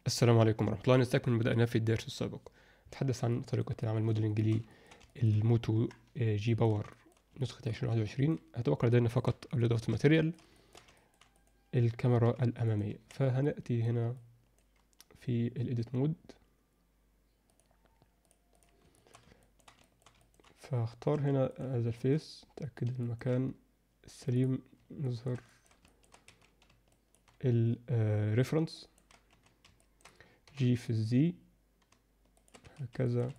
السلام عليكم ورحمة الله نستكمل ما بدأناه في الدرس السابق نتحدث عن طريقة العمل موديلنج للموتو جي باور نسخة 2021 هتبقى لدينا فقط الإضافة الماتيريال الكاميرا الأمامية فهنأتي هنا في الإيديت مود فاختار هنا هذا الفيس تأكد المكان السليم نظهر الريفرنس جي في الزي هكذا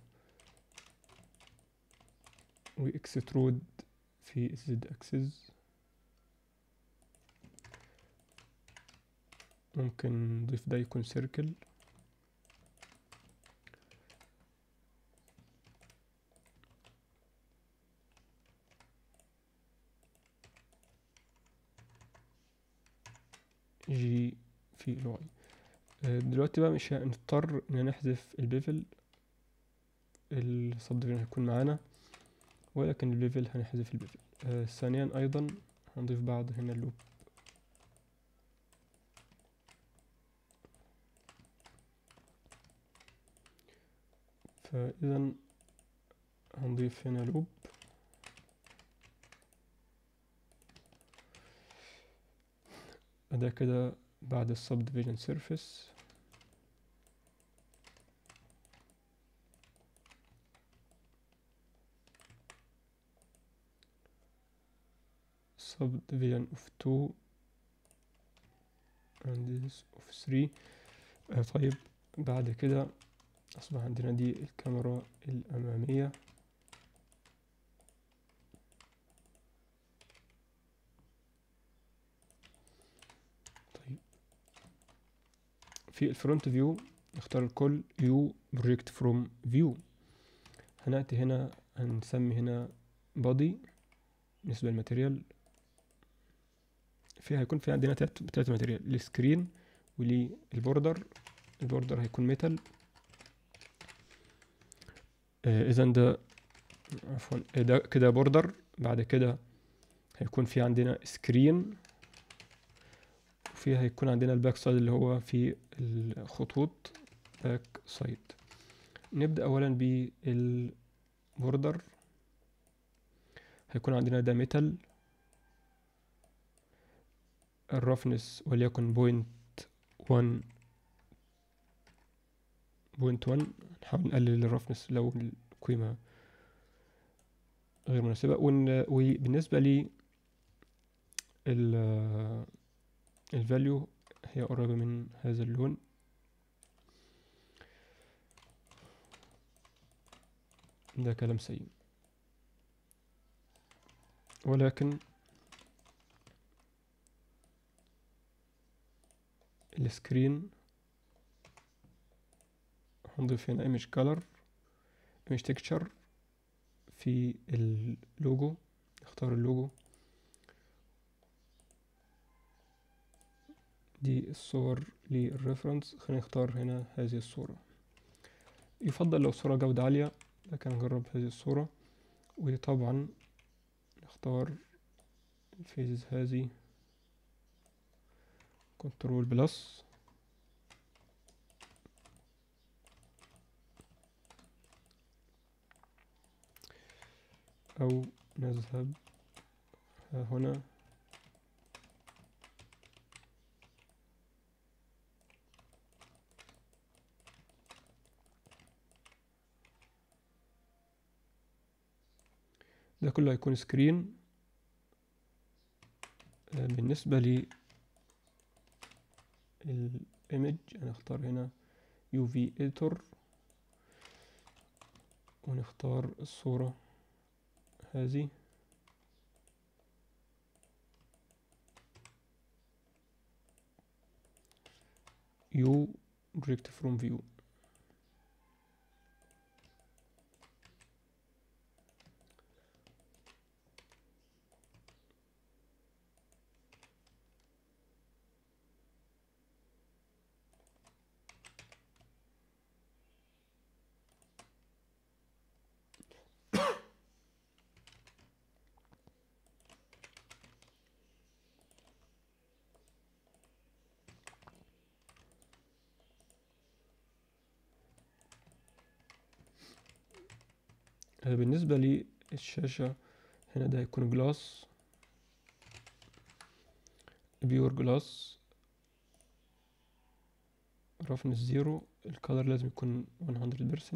واكسترود في الزد اكسس ممكن نضيف ده يكون سيركل جي في الواي دلوقتي بقى مش هنضطر ان نحذف البيفل السب ديفيجن هيكون معانا ولكن البيفل هنحذف البيفل آه ثانيا ايضا هنضيف بعض هنا اللوب فاذا هنضيف هنا لوب ده كده بعد السب ديفيجن سيرفيس subdivision of 2 and this of 3 آه طيب بعد كده أصبح عندنا دي الكاميرا الأمامية طيب في الفرونت فيو نختار الكل يو بروجكت فروم فيو هنأتي هنا هنسمي هنا body بالنسبة للماتيريال في هيكون في عندنا تلات تلات ماتيريال السكرين وللبوردر البوردر هيكون ميتال آه اذا ده عفوا ده كده بوردر بعد كده هيكون في عندنا سكرين وفي هيكون عندنا الباك سايد اللي هو في الخطوط باك سايد نبدأ أولا بالبوردر هيكون عندنا ده ميتال الرفنس وليكن بوينت وان بوينت وان نحاول نقلل الرفنس لو القيمة غير مناسبة وبالنسبة لي الفاليو هي قريبة من هذا اللون ده كلام سيء ولكن السكرين هنضيف هنا image color image texture في اللوجو نختار اللوجو دي الصور للريفرنس خلينا نختار هنا هذه الصورة يفضل لو صورة جودة عالية لكن نجرب هذه الصورة وطبعا نختار الفيزز هذه كنترول بلس أو نذهب هنا ده كله هيكون سكرين بالنسبة لي الايمج انا اختار هنا يو في اديتور ونختار الصورة هذه يو direct from view آه، بالنسبة للشاشة هنا ده هيكون جلاس بيور جلاس رفنس زيرو الكالر لازم يكون 100%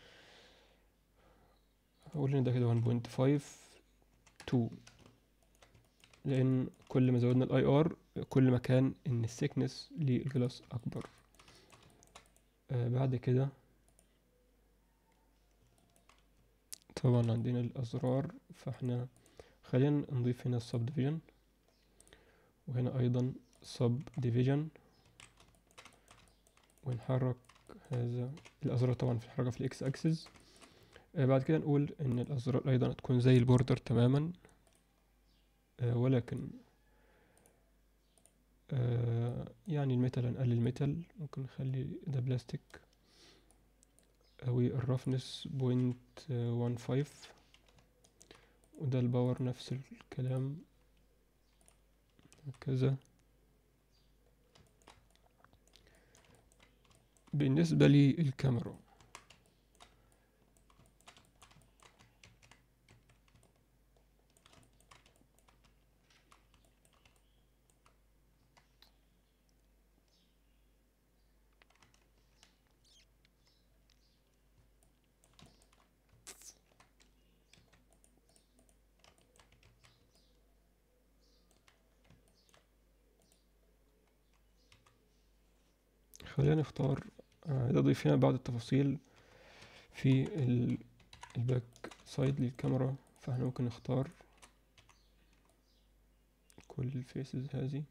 هقول ان ده كده 1.5 2 لان كل ما زودنا الاي ار كل ما كان ان السيكنس للجلاس اكبر آه بعد كده طبعا عندنا الازرار فاحنا خلينا نضيف هنا السب ديفيجن وهنا ايضا سب ديفيجن ونحرك هذا الازرار طبعا في الحركه في الاكس اكسس آه بعد كده نقول ان الازرار ايضا تكون زي البوردر تماما آه ولكن آه يعني الميتال هنقلل الميتال ممكن نخلي ده بلاستيك والرفنس بوينت وان فايف وده الباور نفس الكلام هكذا بالنسبة للكاميرا خلينا نختار آه، نضيف هنا بعض التفاصيل في ال- الباك سايد للكاميرا فاحنا ممكن نختار كل الفيسز هذه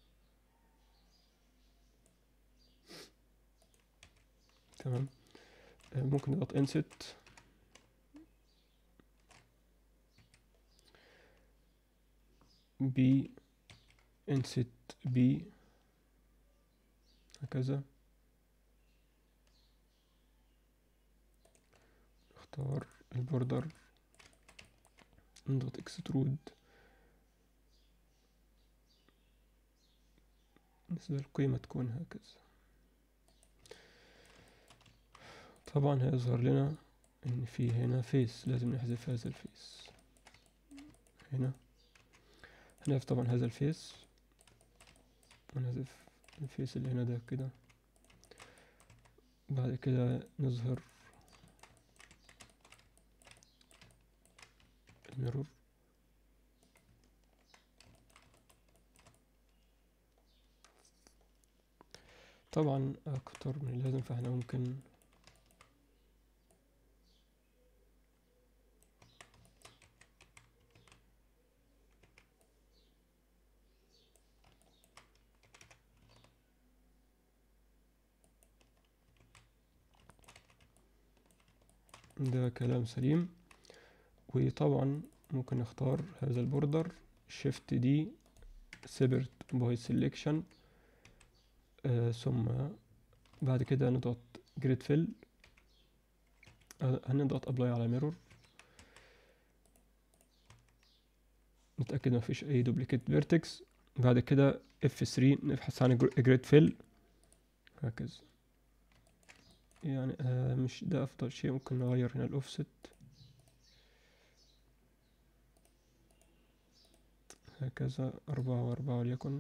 تمام آه، ممكن نضغط انست بي انست بي هكذا نختار البوردر نضغط اكسترود بالنسبة القيمة تكون هكذا طبعا هيظهر لنا ان في هنا فيس لازم نحذف هذا الفيس هنا هنحذف طبعا هذا الفيس ونحذف الفيس اللي هنا ده كده بعد كده نظهر الميرور طبعا اكتر من اللازم فاحنا ممكن ده كلام سليم وطبعا ممكن نختار هذا البوردر شيفت دي سيبرت باي سيلكشن ثم بعد كده نضغط جريد فيل هنضغط ابلاي على ميرور نتأكد مفيش اي دوبليكيت فيرتكس بعد كده F3 نبحث عن جريد فيل هكذا يعني آه مش ده افضل شيء ممكن نغير هنا الاوفست هكذا أربعة وأربعة وليكن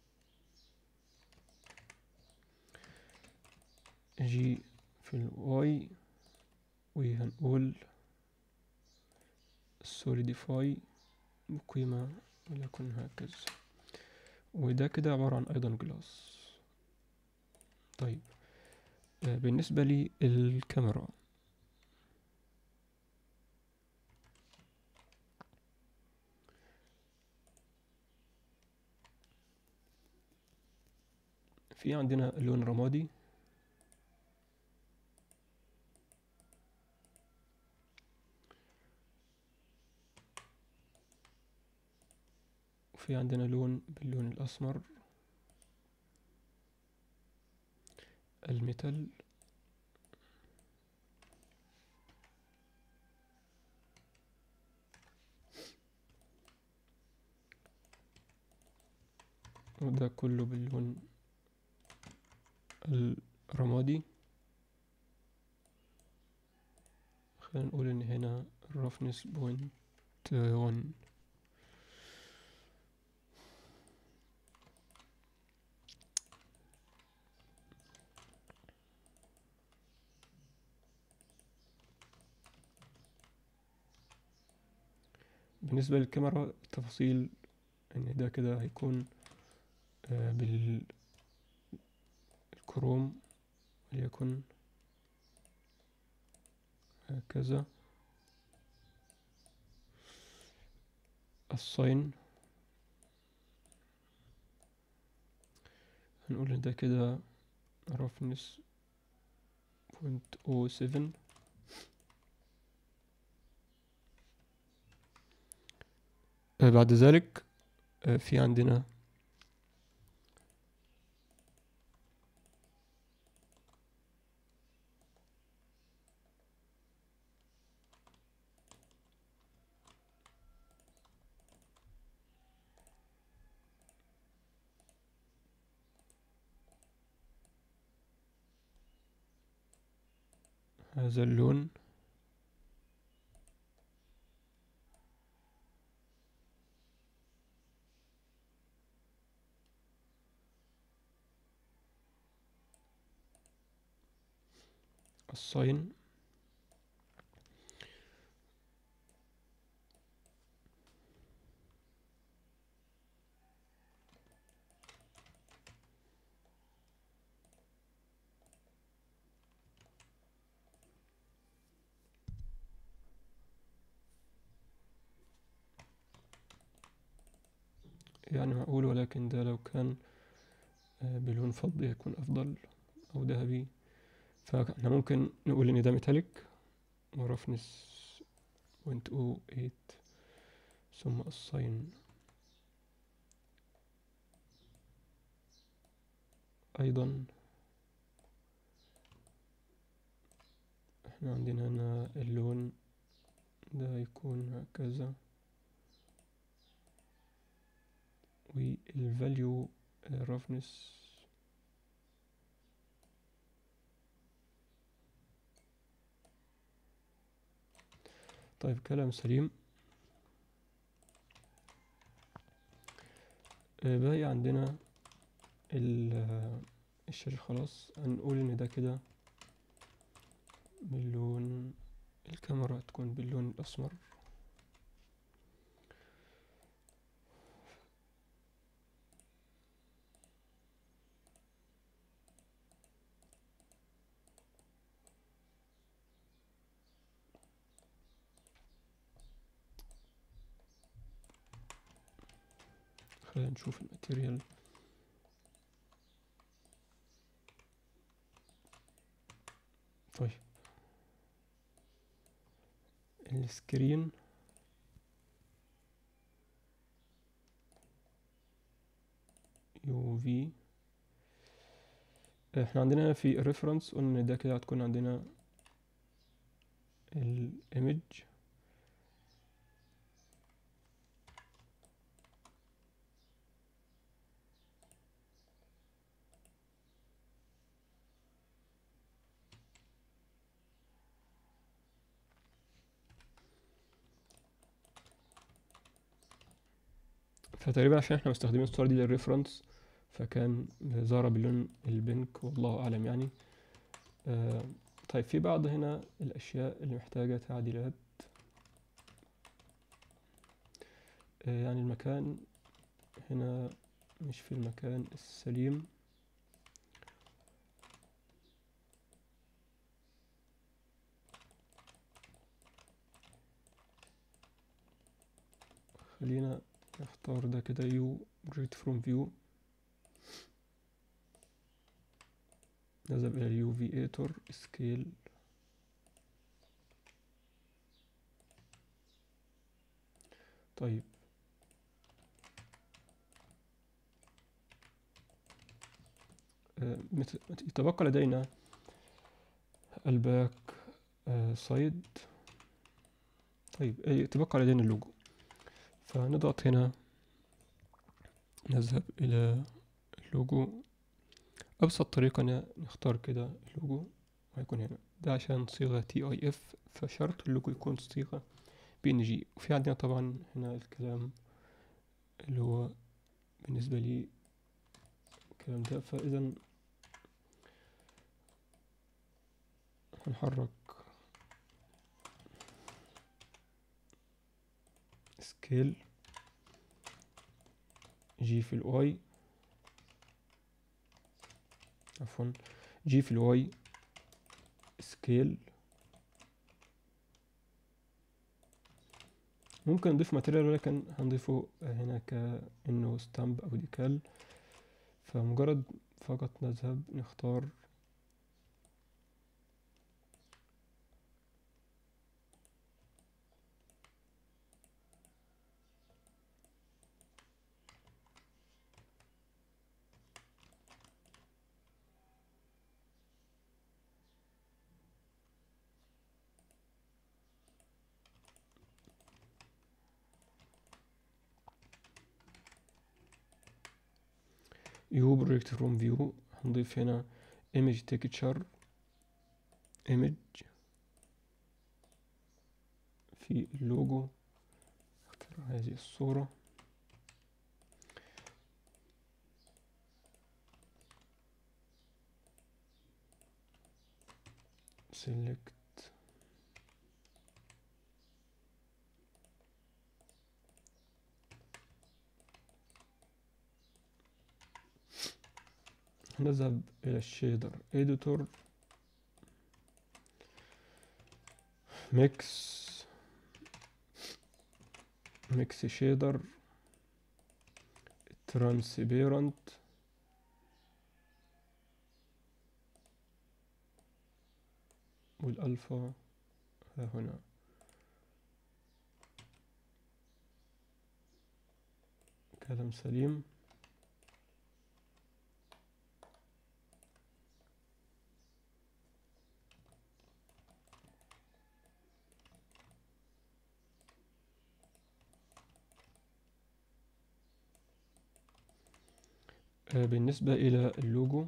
جي في الواي وهنقول solidify بقيمة وليكن هكذا وده كده عبارة عن أيضا جلاس طيب آه، بالنسبة للكاميرا في عندنا لون رمادي وفي عندنا لون باللون الأسمر الميتال وده كله باللون الرمادي خلينا نقول ان هنا الرفنس بوينت ون بالنسبة للكاميرا التفاصيل ان ده كده هيكون آه، بال الكروم وليكن هكذا الصين هنقول ان ده كده رفنس بوينت او سفن بعد ذلك آه، في عندنا هذا اللون الصين يعني معقول ولكن ده لو كان آه، بلون فضي هيكون أفضل أو ذهبي فاحنا ممكن نقول إن ده ميتاليك ورفنس بوينت أو إيت ثم الصين أيضا احنا عندنا هنا اللون ده يكون هكذا والفاليو رفنس طيب كلام سليم آه، باقي عندنا ال- الشاشة خلاص هنقول ان ده كده باللون الكاميرا تكون باللون الأسمر خلينا نشوف الماتيريال طيب السكرين يو في احنا عندنا في الريفرنس قلنا ان ده كده هتكون عندنا الايمج فتقريبا عشان احنا مستخدمين الصورة دي للريفرنس فكان ظاهرة باللون البنك والله أعلم يعني آه طيب في بعض هنا الأشياء اللي محتاجة تعديلات آه يعني المكان هنا مش في المكان السليم خلينا نختار ده كده يو project from view نذهب إلى اليو في ايتور سكيل طيب آه، مت- مت- يتبقى لدينا الباك آه، سايد طيب آه، يتبقى لدينا اللوجو فنضغط هنا نذهب إلى اللوجو أبسط طريقة إن نختار كده اللوجو وهيكون هنا ده عشان صيغة تي اي اف فشرط اللوجو يكون صيغة بي ان جي وفي عندنا طبعا هنا الكلام اللي هو بالنسبة لي الكلام ده فإذا هنحرك سكيل جي في الواي عفوا جي في الواي سكيل ممكن نضيف ماتيريال ولكن هنضيفه هنا كأنه ستامب أو ديكال فمجرد فقط نذهب نختار يو بروجكت فروم فيو هنضيف هنا image texture image في اللوجو اختار هذه الصورة select نذهب إلى الشيدر إديتور ميكس ميكس شيدر ترانسبيرنت والألفا ها هنا كلام سليم آه، بالنسبة إلى اللوجو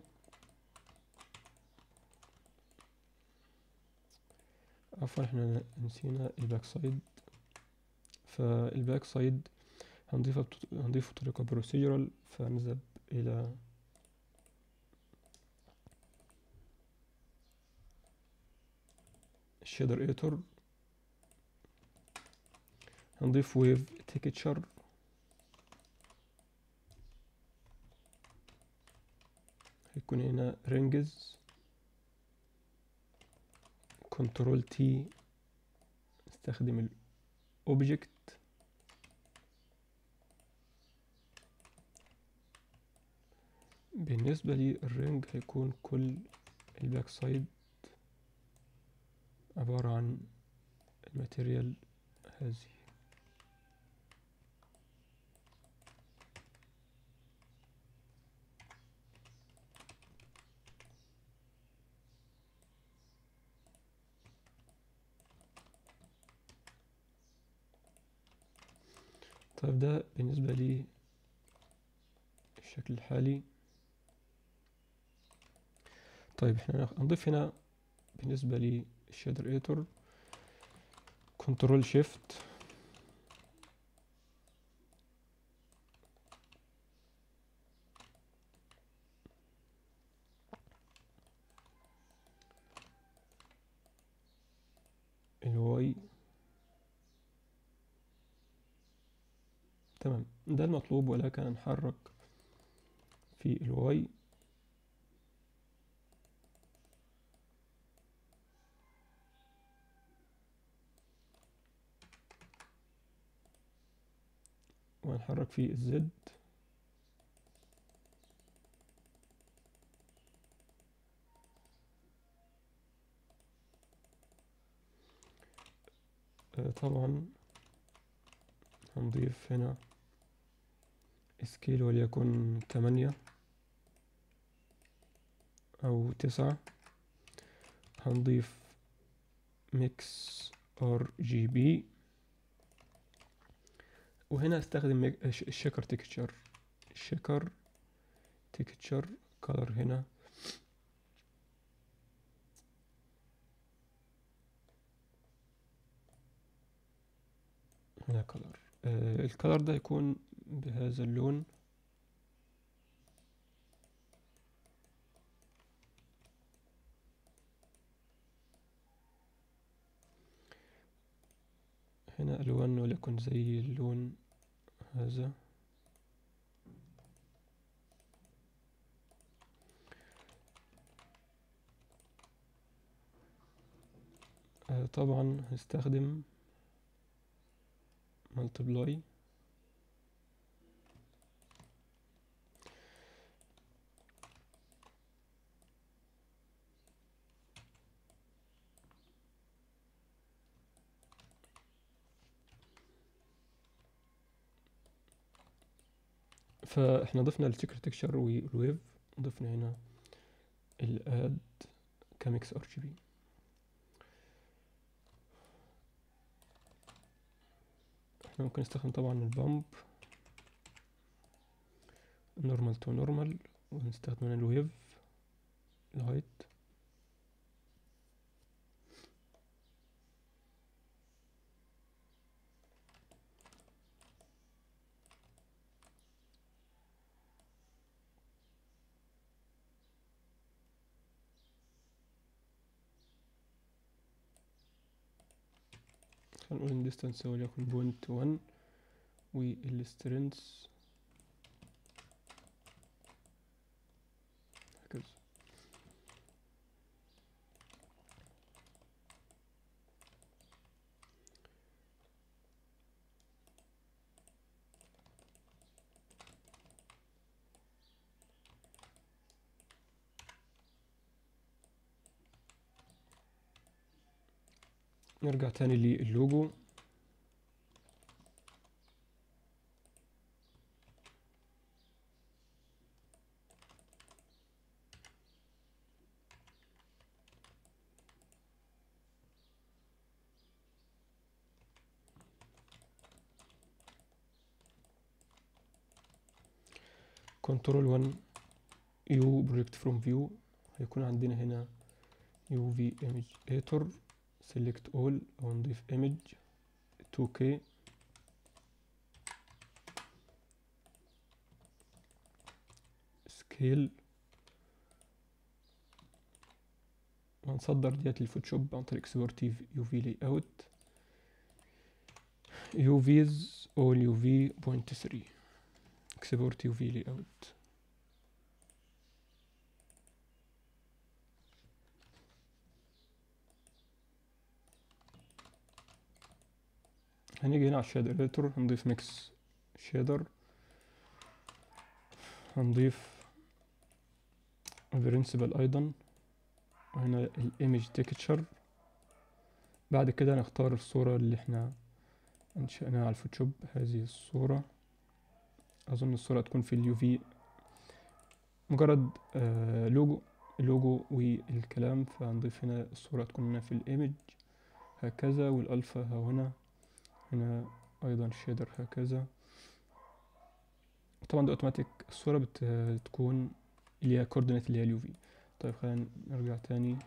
عفوا احنا نسينا الباك سايد فالباك سايد هنضيفه بت- هنضيفه بطريقة بروسيجرال فنذهب إلى الشيدر ايتور هنضيف ويف تكتشر هيكون هنا رينجز كنترول تي استخدم الاوبجكت بالنسبة لي الرينج هيكون كل الباك سايد عبارة عن الماتيريال هذه طيب ده بالنسبة لي الشكل الحالي طيب احنا هنضيف هنا بالنسبة لي الشادر ايتور كنترول شيفت الواي تمام ده المطلوب ولكن نحرك في الواي ونحرك في الزد آه، طبعا هنضيف هنا سكيل وليكن تمانية أو تسعة هنضيف ميكس ار جي بي وهنا استخدم ميك- الش- الشكر تكتشر الشكر تكتشر كلر هنا هنا color آه الكلر ده يكون بهذا اللون هنا ألوان وليكن زي اللون هذا آه طبعا هستخدم multiply فاحنا ضفنا التكر تكشر والويف ضفنا هنا الاد كميكس ار جي بي احنا ممكن نستخدم طبعا البامب نورمال تو نورمال ونستخدم هنا الويف لايت هنقول ان distance وليكن بوينت 1 والسترينث هكذا نرجع تاني للوجو كنترول 1 يو بروجكت فروم فيو هيكون عندنا هنا يو في ايمج ايتور select all او نضيف image 2k scale وهنصدر ديت للفوتوشوب عن طريق export UV layout UVs all UV point 3 export UV layout هنيجي هنا على الشادر اديتور هنضيف ميكس شادر هنضيف برنسبل ايضا وهنا الايمج تكتشر بعد كده نختار الصورة اللي احنا انشأناها على الفوتوشوب هذه الصورة اظن الصورة تكون في اليو في مجرد آه لوجو اللوجو والكلام فهنضيف هنا الصورة تكون هنا في الايمج هكذا والالفا ها هنا هنا ايضا شيدر هكذا طبعا ده اوتوماتيك الصورة بت- بتكون اللي هي كوردينيت اللي هي اليو في طيب خلينا نرجع تاني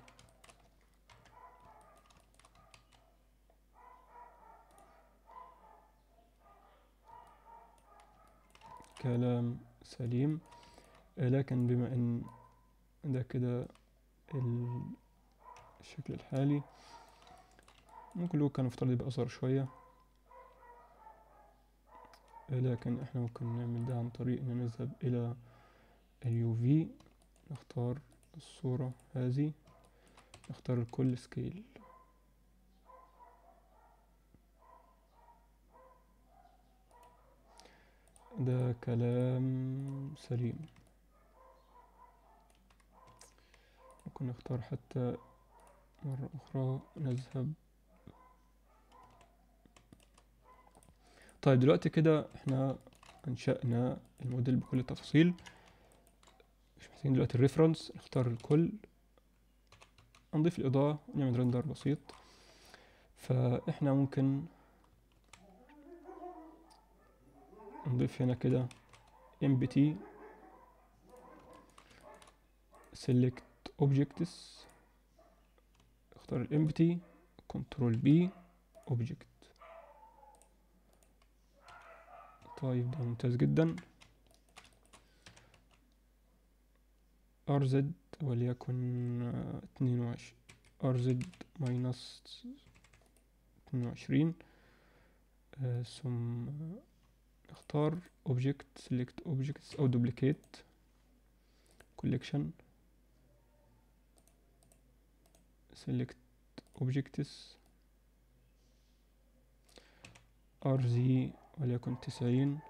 كلام سليم آه، لكن بما ان ده كده ال- الشكل الحالي ممكن لو كان مفترض يبقى اصغر شوية آه، لكن احنا ممكن نعمل ده عن طريق ان نذهب الى اليو في نختار الصورة هذه نختار الكل سكيل ده كلام سليم ممكن نختار حتى مرة أخرى نذهب طيب دلوقتي كده احنا أنشأنا الموديل بكل التفاصيل مش محتاجين دلوقتي الريفرنس نختار الكل نضيف الإضاءة ونعمل رندر بسيط فإحنا ممكن نضيف هنا كده MBT select objects اختار ال empty control B object طيب ده ممتاز جدا ار زد وليكن آه، اتنين وعشرين ار زد ماينس اتنين وعشرين آه، ثم اختار object select objects او duplicate collection select objects rz وليكن تسعين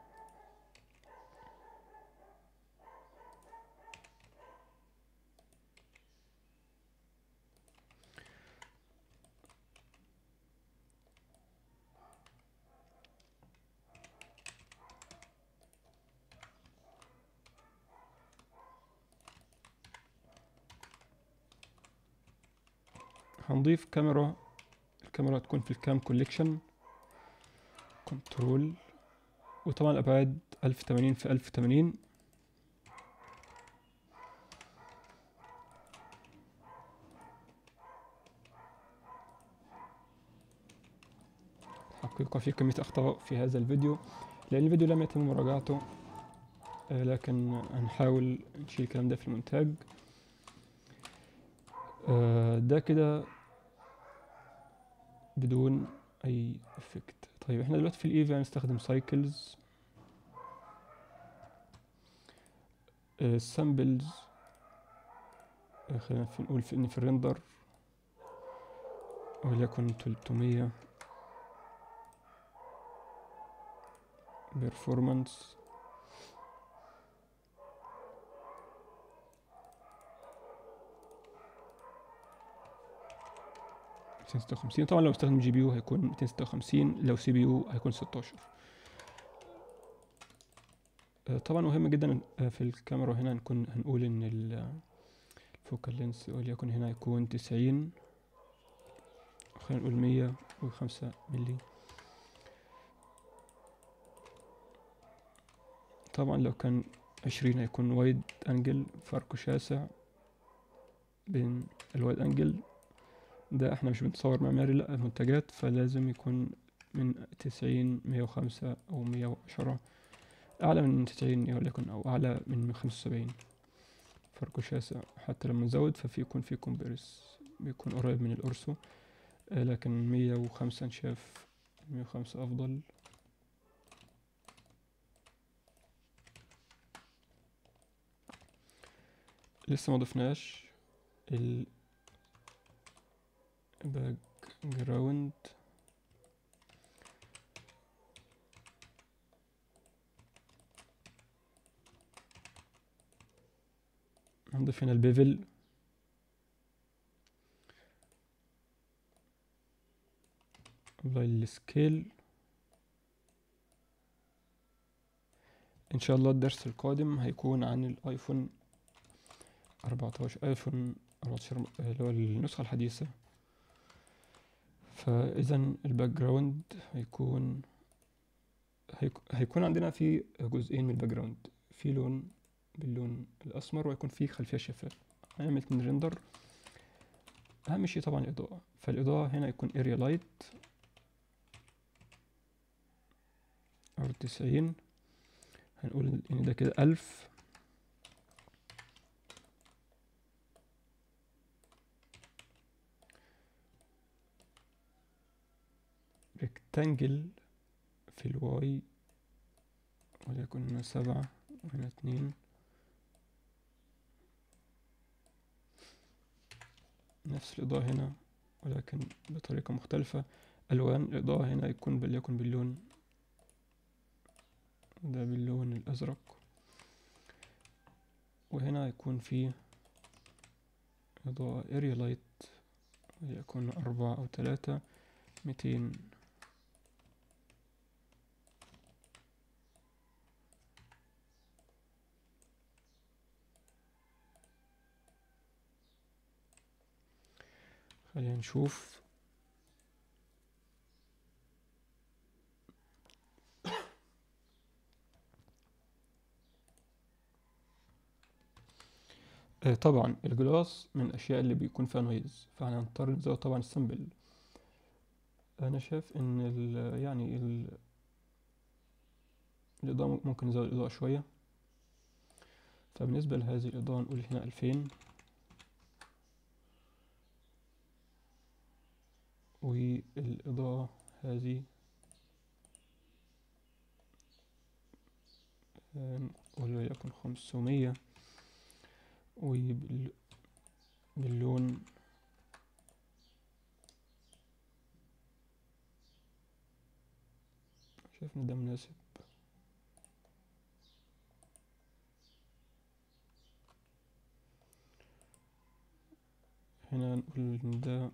هنضيف كاميرا الكاميرا تكون في الكام كوليكشن كنترول وطبعا الابعاد الف تمانين في الف تمانين حقيقة في كمية أخطاء في هذا الفيديو لأن الفيديو لم يتم مراجعته آه، لكن هنحاول نشيل الكلام ده في المونتاج آه، ده كده بدون اي افكت طيب احنا دلوقتي في الايفي هنستخدم سايكلز سامبلز خلينا في نقول في ان في الريندر وليكن 300 performance ميتين ستة وخمسين طبعا لو استخدم جي بي يو هيكون ميتين ستة وخمسين لو سي بي يو هيكون ستاشر طبعا مهم جدا آه، في الكاميرا هنا نكون هنقول ان الفوكال لينس وليكن هنا يكون تسعين خلينا نقول مية وخمسة ملي طبعا لو كان عشرين هيكون وايد انجل فرق شاسع بين الوايد انجل ده احنا مش بنتصور معماري لا منتجات فلازم يكون من تسعين مية وخمسة او مية وعشرة اعلى من تسعين وليكن او اعلى من خمسة وسبعين فرق شاسع حتى لما نزود ففي يكون في كومبرس بيكون قريب من الأرسو آه، لكن مية وخمسة نشاف مية وخمسة أفضل لسه ما ضفناش ال باك جراوند نضيف هنا البيفل ابلاي السكيل ان شاء الله الدرس القادم هيكون عن الايفون 14 ايفون 14 اللي هو النسخة الحديثة فاذا الباك جراوند هيكون هيك- هيكون عندنا في جزئين من الباك جراوند في لون باللون الاسمر ويكون في خلفيه شفافه هنعمل اتنين ريندر اهم شيء طبعا الاضاءه فالاضاءه هنا يكون اريا لايت ار تسعين هنقول ان ده كده الف ريكتانجل في الواي وليكن هنا سبعة وهنا اتنين نفس الإضاءة هنا ولكن بطريقة مختلفة ألوان الإضاءة هنا يكون وليكن باللون ده باللون الأزرق وهنا يكون فيه إضاءة اريا لايت وليكن أربعة أو تلاتة ميتين خلينا نشوف آه، طبعا الجلاس من الاشياء اللي بيكون فيها نويز فاحنا هنضطر نزود طبعا السامبل انا شايف ان ال يعني ال الإضاءة ممكن نزود الإضاءة شوية فبالنسبة لهذه الإضاءة نقول هنا ألفين والإضاءة هذه نقول وليكن خمسمية وباللون شايف ان ده مناسب هنا نقول ان ده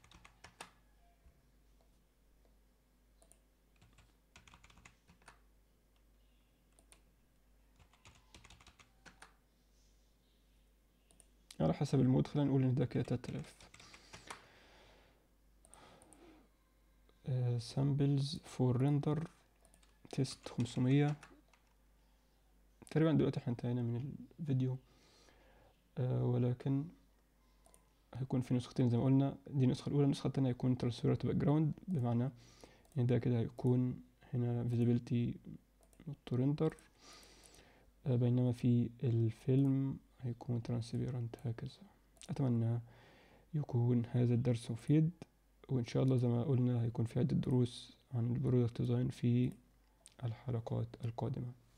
على حسب المود خلينا نقول ان ده كده تلات آلاف سامبلز فور ريندر تيست خمسمية تقريبا دلوقتي احنا انتهينا من الفيديو آه ولكن هيكون في نسختين زي ما قلنا دي النسخة الأولى النسخة التانية هيكون transparent background بمعنى ان ده كده هيكون هنا visibility not render آه بينما في الفيلم هيكون ترانسبيرنت هكذا أتمنى يكون هذا الدرس مفيد وإن شاء الله زي ما قلنا هيكون في عدة دروس عن البرودكت ديزاين في الحلقات القادمة